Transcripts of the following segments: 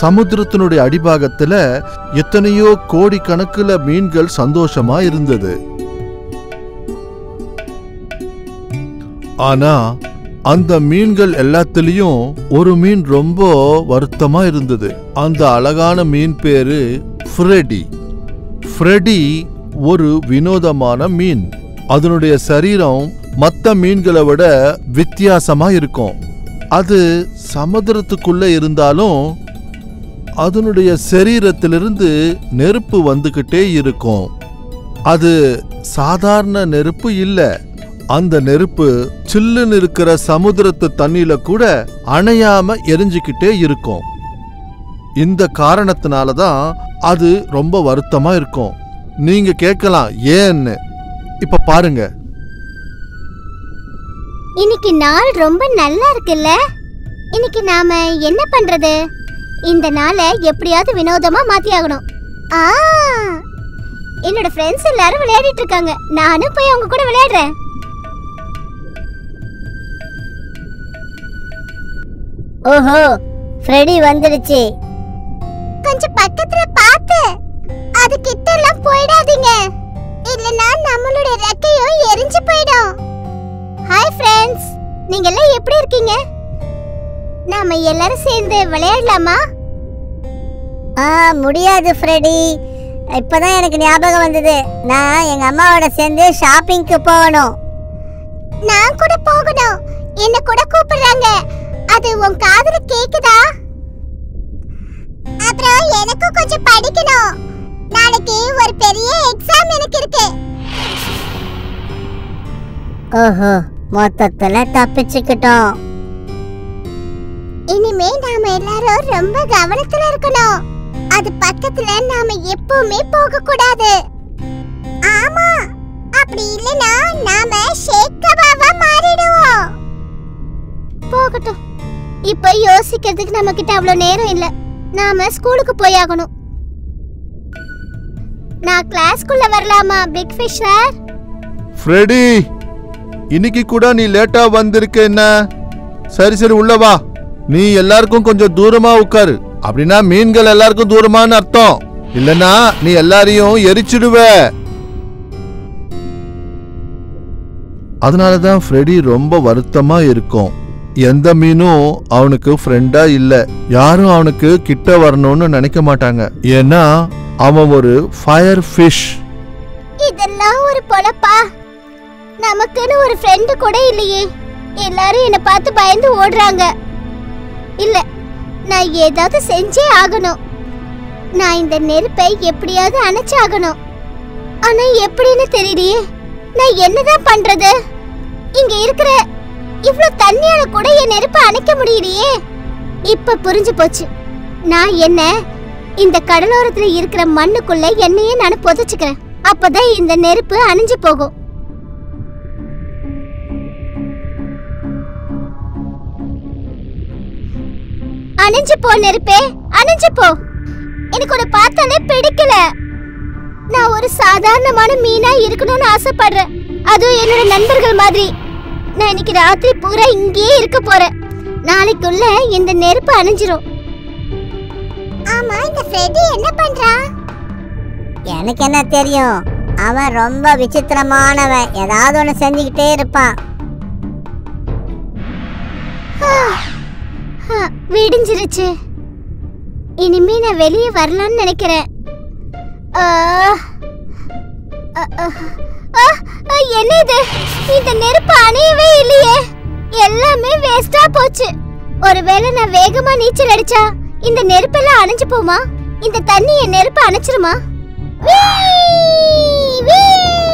சமுத்திரத்தினுடைய அடிபாகத்துல எத்தனையோ கோடிக்கணக்குல மீன்கள் சந்தோஷமா இருந்தது ஆனா அந்த மீன்கள் எல்லாத்துலயும் ஒரு மீன் ரொம்ப வருத்தமா இருந்தது அந்த அழகான மீன் பேரு ஃப்ரெடி ஃப்ரெடி ஒரு வினோதமான மீன் அதனுடைய சரீரம் மற்ற மீன்களை விட வித்தியாசமா இருக்கும் அது சமுத்திரத்துக்குள்ள இருந்தாலும் அதனுடைய சரீரத்திலிருந்து நெருப்பு வந்துகிட்டே இருக்கும் அது சாதாரண நெருப்பு இல்ல அந்த நெருப்பு சில்லுன்னு இருக்கிற சமுத்திரத்து தண்ணியில கூட அணையாம எரிஞ்சுக்கிட்டே இருக்கும் இந்த காரணத்தினால தான் அது ரொம்ப வருத்தமா இருக்கும் நீங்க கேட்கலாம் ஏன்னு இப்ப பாருங்க இன்னைக்கு நாள் ரொம்ப நல்லா இருக்குல்ல இன்னைக்கு நாம என்ன பண்றது இந்த நாளை எப்படியாவது வினோதமா மாத்தி ஆகணும் ஆ என்னோட ஃப்ரெண்ட்ஸ் எல்லாரும் விளையாடிட்டு இருக்காங்க நானும் போய் அவங்க கூட விளையாடுறேன் ஓஹோ ஃப்ரெடி வந்துடுச்சு கொஞ்சம் பக்கத்துல பார்த்து அது கிட்ட எல்லாம் போயிடாதீங்க இல்லனா நம்மளோட ரெக்கையும் எரிஞ்சு போயிடும் ஹாய் ஃப்ரெண்ட்ஸ் நீங்க எல்லாம் எப்படி இருக்கீங்க நாம எல்லாரும் சேர்ந்து விளையாடலாமா ஆ முடியாது ஃப்ரெடி இப்பதான் எனக்கு ஞாபகம் வந்தது நான் எங்க அம்மாவோட சேர்ந்து ஷாப்பிங்க்கு போகணும் நான் கூட போகணும் என்ன கூட கூப்பிடுறாங்க அது உன் காதுல கேக்குதா அப்புறம் எனக்கும் கொஞ்சம் படிக்கணும் நாளைக்கு ஒரு பெரிய எக்ஸாம் எனக்கு இருக்கு ஓஹோ மொத்தத்துல தப்பிச்சுக்கிட்டோம் இனிமே நாம எல்லாரும் ரொம்ப கவனத்துல இருக்கணும் அது பக்கத்துல நாம எப்பவுமே போக கூடாது ஆமா அப்படி இல்லனா நாம ஷேக்கவாவா மாறிடுவோம் போகட்டும் இப்ப யோசிக்கிறதுக்கு நம்ம கிட்ட அவ்வளவு நேரம் இல்ல நாம ஸ்கூலுக்கு போயாகணும் நான் கிளாஸ்க்குள்ள வரலாமா பிக் ஃபிஷ் சார் ஃப்ரெடி இன்னைக்கு கூட நீ லேட்டா வந்திருக்க என்ன சரி சரி உள்ள வா நீ எல்லாருக்கும் கொஞ்சம் தூரமா உட்காரு அப்படின்னா மீன்கள் எல்லாருக்கும் தூரமான்னு அர்த்தம் இல்லனா நீ எல்லாரையும் எரிச்சிடுவ அதனாலதான் ஃப்ரெடி ரொம்ப வருத்தமா இருக்கும் எந்த மீனும் அவனுக்கு ஃப்ரெண்டா இல்ல யாரும் அவனுக்கு கிட்ட வரணும்னு நினைக்க மாட்டாங்க ஏன்னா அவன் ஒரு ஃபயர் ஃபிஷ் இதெல்லாம் ஒரு பொழப்பா நமக்குன்னு ஒரு ஃப்ரெண்டு கூட இல்லையே எல்லாரும் என்ன பார்த்து பயந்து ஓடுறாங்க இல்ல நான் ஏதாவது செஞ்சே ஆகணும் நான் இந்த நெருப்பை எப்படியாவது அணைச்சு ஆகணும் ஆனா எப்படின்னு தெரியலையே நான் என்னதான் பண்றது இங்க இருக்கிற இவ்ளோ தண்ணியால கூட என் நெருப்பை அணைக்க முடியலையே இப்ப புரிஞ்சு போச்சு நான் என்ன இந்த கடலோரத்துல இருக்கிற மண்ணுக்குள்ள என்னையே நான் புதைச்சுக்கிறேன் அப்பதான் இந்த நெருப்பு அணைஞ்சு போகும் அணைஞ்சு போ நெருப்பே அணைஞ்சு போ எனக்கு உன்னை பார்த்தாலே பிடிக்கல நான் ஒரு சாதாரணமான மீனா இருக்கணும்னு ஆசைப்படுறேன் அதுவும் என்னோட நண்பர்கள் மாதிரி நான் இன்னைக்கு ராத்திரி பூரா இங்கேயே இருக்க போறேன் நாளைக்குள்ள இந்த நெருப்பு அணைஞ்சிரும் ஆமா இந்த ஃப்ரெடி என்ன பண்றான் எனக்கு என்ன தெரியும் அவன் ரொம்ப விசித்திரமானவன் ஏதாவது ஒன்று செஞ்சுக்கிட்டே இருப்பான் ஆ, விடிஞ்சிருச்சு இனிமே நான் வெளியே வரலாம்னு நினைக்கிறேன் ஆ, அ, அ, ஆ, ஆ, என்ன இது இந்த நெருப்பு அணையவே இல்லையே எல்லாமே வேஸ்டா போச்சு ஒருவேளை நான் வேகமா நீச்சல் அடிச்சா இந்த நெருப்பெல்லாம் அணைஞ்சு போமா இந்த தண்ணி என் நெருப்பு அணைச்சிருமா வீ, வீ.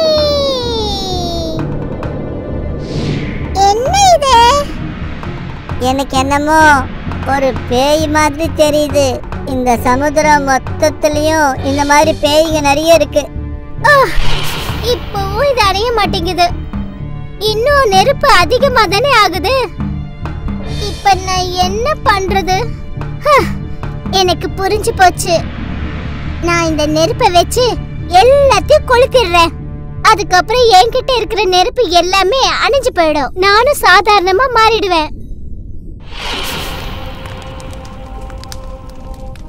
என்ன இது எனக்கு என்னமோ ஒரு பேய் மாதிரி தெரியுது இந்த சமுத்திரம் மொத்தத்துலயும் இந்த மாதிரி பேய்ங்க நிறைய இருக்கு ஆ, இப்பவும் இது அணைய மாட்டேங்குது இன்னும் நெருப்பு அதிகமா தானே ஆகுது இப்ப நான் என்ன பண்றது ஹ, எனக்கு புரிஞ்சு போச்சு நான் இந்த நெருப்பை வச்சு எல்லாத்தையும் கொளுத்திடுறேன் அதுக்கப்புறம் என்கிட்ட இருக்கிற நெருப்பு எல்லாமே அணைஞ்சு போயிடும் நானும் சாதாரணமா மாறிடுவேன்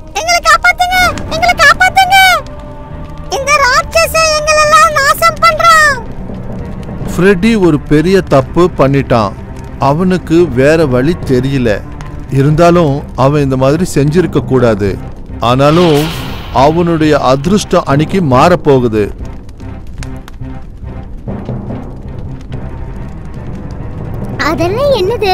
ஃப்ரெட்டி ஒரு பெரிய தப்பு பண்ணிட்டான் அவனுக்கு வேற வழி தெரியல இருந்தாலும் அவன் இந்த மாதிரி செஞ்சிருக்க கூடாது ஆனாலும் அவனுடைய அதிர்ஷ்டம் அன்னைக்கு மாறப்போகுது அதெல்லாம் என்னது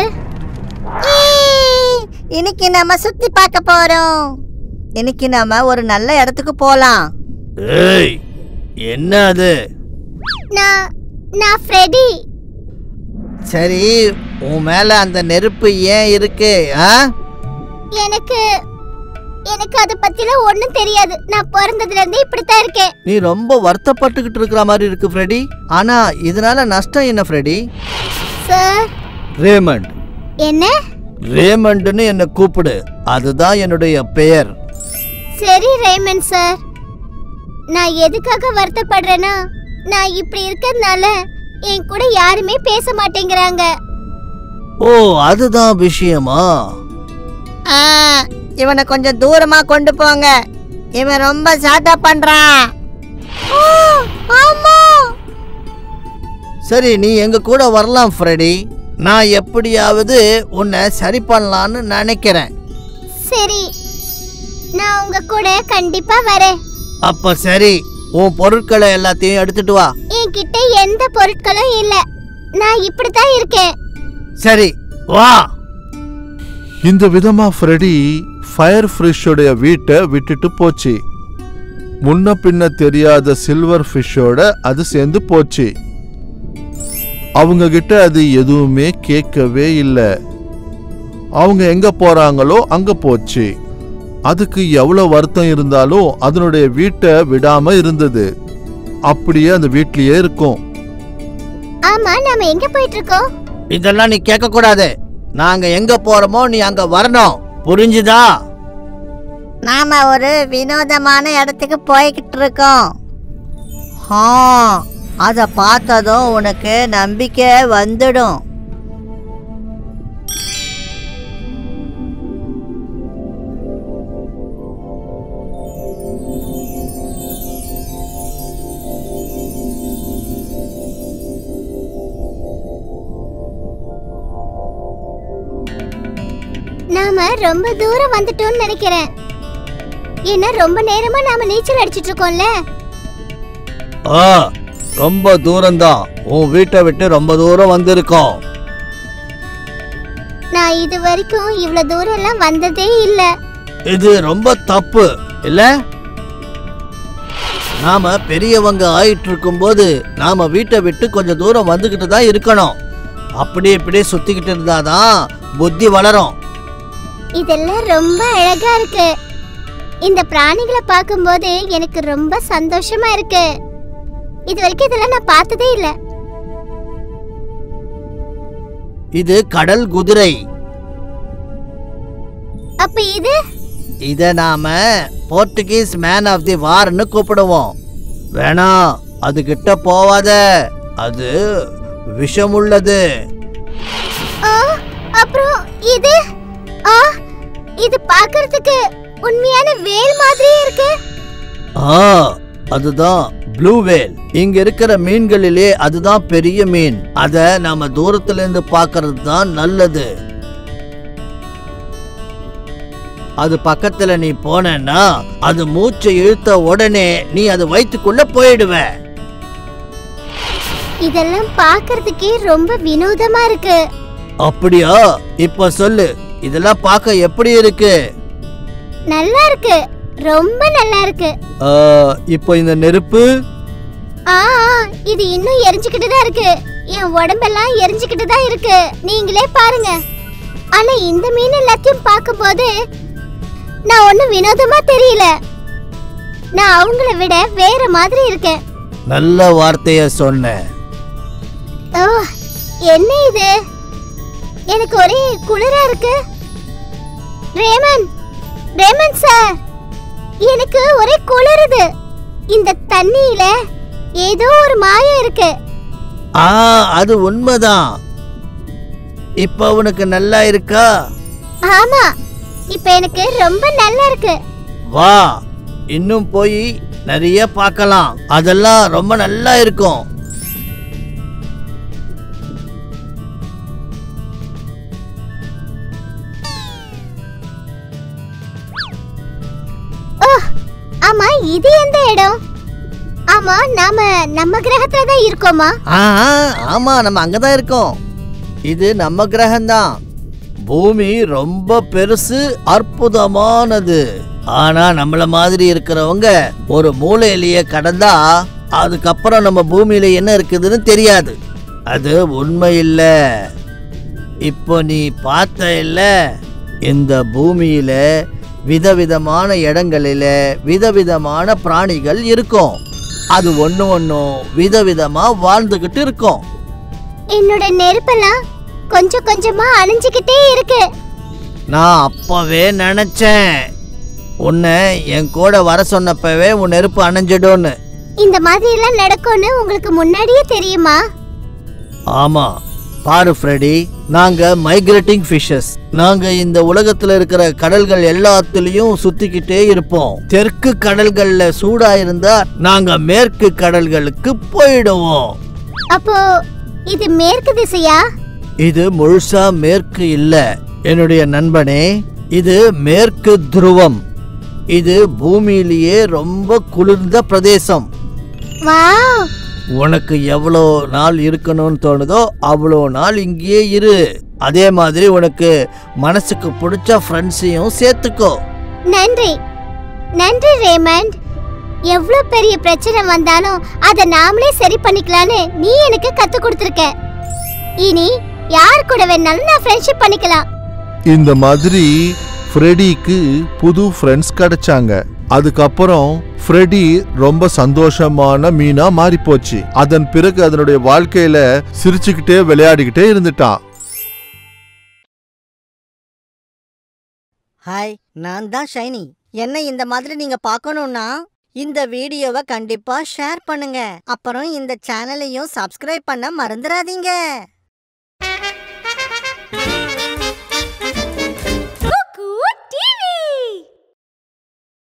இன்னைக்கு நம்ம சுத்தி பார்க்க போறோம் இன்னைக்கு நாம ஒரு நல்ல இடத்துக்கு போலாம் ஏய் என்ன அது நான் நான் ஃப்ரெடி சரி உன் மேல அந்த நெருப்பு ஏன் இருக்கு ஆ எனக்கு எனக்கு அதை பத்திலாம் ஒண்ணும் தெரியாது நான் பிறந்ததுல இருந்தே இப்படித்தான் இருக்கேன் நீ ரொம்ப வருத்தப்பட்டுக்கிட்டு இருக்கிற மாதிரி இருக்கு ஃப்ரெடி ஆனா இதனால நஷ்டம் என்ன ஃப்ரெடி சார் ரேமண்ட் என்ன ரேமண்ட்னு என்ன கூப்பிடு அதுதான் என்னுடைய பெயர் சரி ரேமன் சார் நான் எதுக்காக வருத்தப்படுறேன்னா நான் இப்படி இருக்கிறதுனால என் கூட யாருமே பேச மாட்டேங்கிறாங்க ஓ அதுதான் விஷயமா ஆ, இவனை கொஞ்சம் தூரமா கொண்டு போங்க இவன் ரொம்ப சாட்டா பண்றான் ஆமா சரி நீ எங்க கூட வரலாம் ஃப்ரெடி நான் எப்படியாவது உன்னை சரி பண்ணலான்னு நினைக்கிறேன் சரி நான் உங்க கூட கண்டிப்பா வரேன் அப்ப சரி உன் பொருட்களை எல்லாத்தையும் எடுத்துட்டு வா என்கிட்ட எந்த பொருட்களும் இல்ல நான் இப்படித்தான் இருக்கேன் சரி வா இந்த விதமா ஃப்ரெடி ஃபயர் ஃபிஷ்ஷோடைய வீட்டை விட்டுட்டு போச்சு முன்ன பின்ன தெரியாத சில்வர் ஃபிஷ்ஷோட அது சேர்ந்து போச்சு அவங்க கிட்ட அது எதுவுமே கேட்கவே இல்லை அவங்க எங்க போறாங்களோ அங்க போச்சு அதுக்கு எவ்வளவு வருத்தம் இருந்தாலும் அதனுடைய வீட்டை விடாம இருந்தது அப்படியே அந்த வீட்லயே இருக்கும் ஆமா நாம எங்க போயிட்டு இருக்கோம் இதெல்லாம் நீ கேட்க கூடாது நாங்க எங்க போறோமோ நீ அங்க வரணும் புரிஞ்சுதா நாம ஒரு வினோதமான இடத்துக்கு போய்கிட்டு இருக்கோம் ஆ அத பார்த்ததும் உனக்கு நம்பிக்கை வந்துடும் நாம ரொம்ப தூரம் வந்துட்டோம்னு நினைக்கிறேன் ஏன்னா ரொம்ப நேரமா நாம நீச்சல் அடிச்சிட்டு இருக்கோம்ல ஆ ரொம்ப தூரம்தான் உன் வீட்டை விட்டு ரொம்ப தூரம் வந்திருக்கோம் நான் இது வரைக்கும் இவ்வளவு தூரம் எல்லாம் வந்ததே இல்ல இது ரொம்ப தப்பு இல்ல நாம பெரியவங்க ஆயிட்டு இருக்கும்போது நாம வீட்டை விட்டு கொஞ்சம் தூரம் வந்துகிட்டு தான் இருக்கணும் அப்படி இப்படி சுத்திக்கிட்டு இருந்தாதான் புத்தி வளரும் இதெல்லாம் ரொம்ப அழகா இருக்கு இந்த பிராணிகளை பார்க்கும்போது எனக்கு ரொம்ப சந்தோஷமா இருக்கு இது வரைக்கும் இதெல்லாம் நான் பார்த்ததே இல்ல இது கடல் குதிரை அப்ப இது இத நாம போர்த்துகீஸ் மேன் ஆஃப் தி வார்னு கூப்பிடுவோம் வேணாம் அது கிட்ட போவாத அது விஷமுள்ளது ஆ, அப்புறம் இது ஆ இது பார்க்கிறதுக்கு உண்மையான வேல் மாதிரியே இருக்கு ஆ அதுதான் ப்ளூ வேல் இங்க இருக்கிற மீன்களிலே அதுதான் பெரிய மீன் அத நாம தூரத்துல இருந்து பார்க்கிறது தான் நல்லது அது பக்கத்துல நீ போனேன்னா அது மூச்சை இழுத்த உடனே நீ அது வயித்துக்குள்ள போயிடுவ இதெல்லாம் பார்க்கிறதுக்கே ரொம்ப வினோதமா இருக்கு அப்படியா இப்ப சொல்லு இதெல்லாம் பார்க்க எப்படி இருக்கு நல்லா இருக்கு ரொம்ப நல்லா இருக்கு ஆ, இப்போ இந்த நெருப்பு ஆ ஆ, இது இன்னும் எரிஞ்சுக்கிட்டு தான் இருக்கு என் உடம்பெல்லாம் எரிஞ்சுக்கிட்டு தான் இருக்கு நீங்களே பாருங்க ஆனா இந்த மீன் எல்லாத்தையும் பார்க்கும்போது நான் ஒன்னும் வினோதமா தெரியல நான் அவங்கள விட வேற மாதிரி இருக்கேன் நல்ல வார்த்தைய சொன்ன ஓ என்ன இது எனக்கு ஒரே குளிரா இருக்கு ரேமன் ரேமன் சார் எனக்கு ஒரே குளிருது இந்த தண்ணியில ஏதோ ஒரு மாயம் இருக்கு ஆ அது உண்மைதான் இப்ப உனக்கு நல்லா இருக்கா ஆமா இப்ப எனக்கு ரொம்ப நல்லா இருக்கு வா இன்னும் போய் நிறைய பார்க்கலாம் அதெல்லாம் ரொம்ப நல்லா இருக்கும் ஆமா இது எந்த இடம் ஆமா நாம நம்ம கிரகத்துல தான் இருக்கோமா ஆ ஆமா நம்ம அங்கதான் இருக்கோம் இது நம்ம கிரகம்தான் பூமி ரொம்ப பெருசு அற்புதமானது ஆனா நம்மள மாதிரி இருக்கிறவங்க ஒரு மூலையிலேயே கடந்தா அதுக்கப்புறம் நம்ம பூமியில என்ன இருக்குதுன்னு தெரியாது அது உண்மை இல்ல இப்போ நீ பார்த்த இல்ல இந்த பூமியில விதவிதமான இடங்களில விதவிதமான பிராணிகள் இருக்கும் அது ஒண்ணு ஒன்றும் விதவிதமா வாழ்ந்துகிட்டு இருக்கும் என்னோட நெருப்பெல்லாம் கொஞ்சம் கொஞ்சமா அணைஞ்சுக்கிட்டே இருக்கு நான் அப்பவே நினைச்சேன் உன்னை என் கூட வர சொன்னப்பவே உன் நெருப்பு அணைஞ்சிடும்னு இந்த மாதிரி எல்லாம் நடக்கும்னு உங்களுக்கு முன்னாடியே தெரியுமா ஆமா பாரு ஃப்ரெடி நாங்க மைக்ரேட்டிங் ஃபிஷஸ் நாங்க இந்த உலகத்துல இருக்கிற கடல்கள் எல்லாத்துலயும் சுத்திக்கிட்டே இருப்போம் தெற்கு கடல்கள்ல சூடா இருந்தா நாங்க மேற்கு கடல்களுக்கு போயிடுவோம் அப்போ இது மேற்கு திசையா இது முழுசா மேற்கு இல்ல என்னுடைய நண்பனே இது மேற்கு துருவம் இது பூமியிலேயே ரொம்ப குளிர்ந்த பிரதேசம் வாவ் உனக்கு எவ்வளோ நாள் இருக்கணும்னு தோணுதோ அவ்வளோ நாள் இங்கேயே இரு அதே மாதிரி உனக்கு மனசுக்கு பிடிச்ச ஃப்ரெண்ட்ஸையும் சேர்த்துக்கோ நன்றி நன்றி ரேமண்ட் எவ்வளவு பெரிய பிரச்சனை வந்தாலும் அதை நாமளே சரி பண்ணிக்கலாம்னு நீ எனக்கு கத்து கொடுத்துருக்க இனி யார் கூட வேணாலும் நான் ஃப்ரெண்ட்ஷிப் பண்ணிக்கலாம் இந்த மாதிரி ஃப்ரெடிக்கு புது ஃப்ரெண்ட்ஸ் கிடைச்சாங்க அதுக்கப்புறம் ஃப்ரெடி ரொம்ப சந்தோஷமான மீனா மாறி போச்சு அதன் பிறகு அதனுடைய வாழ்க்கையில சிரிச்சுக்கிட்டே விளையாடிக்கிட்டே இருந்துட்டான் ஹாய் நான் தான் ஷைனி என்ன இந்த மாதிரி நீங்க பார்க்கணும்னா இந்த வீடியோவை கண்டிப்பா ஷேர் பண்ணுங்க அப்புறம் இந்த சேனலையும் சப்ஸ்கிரைப் பண்ண மறந்துடாதீங்க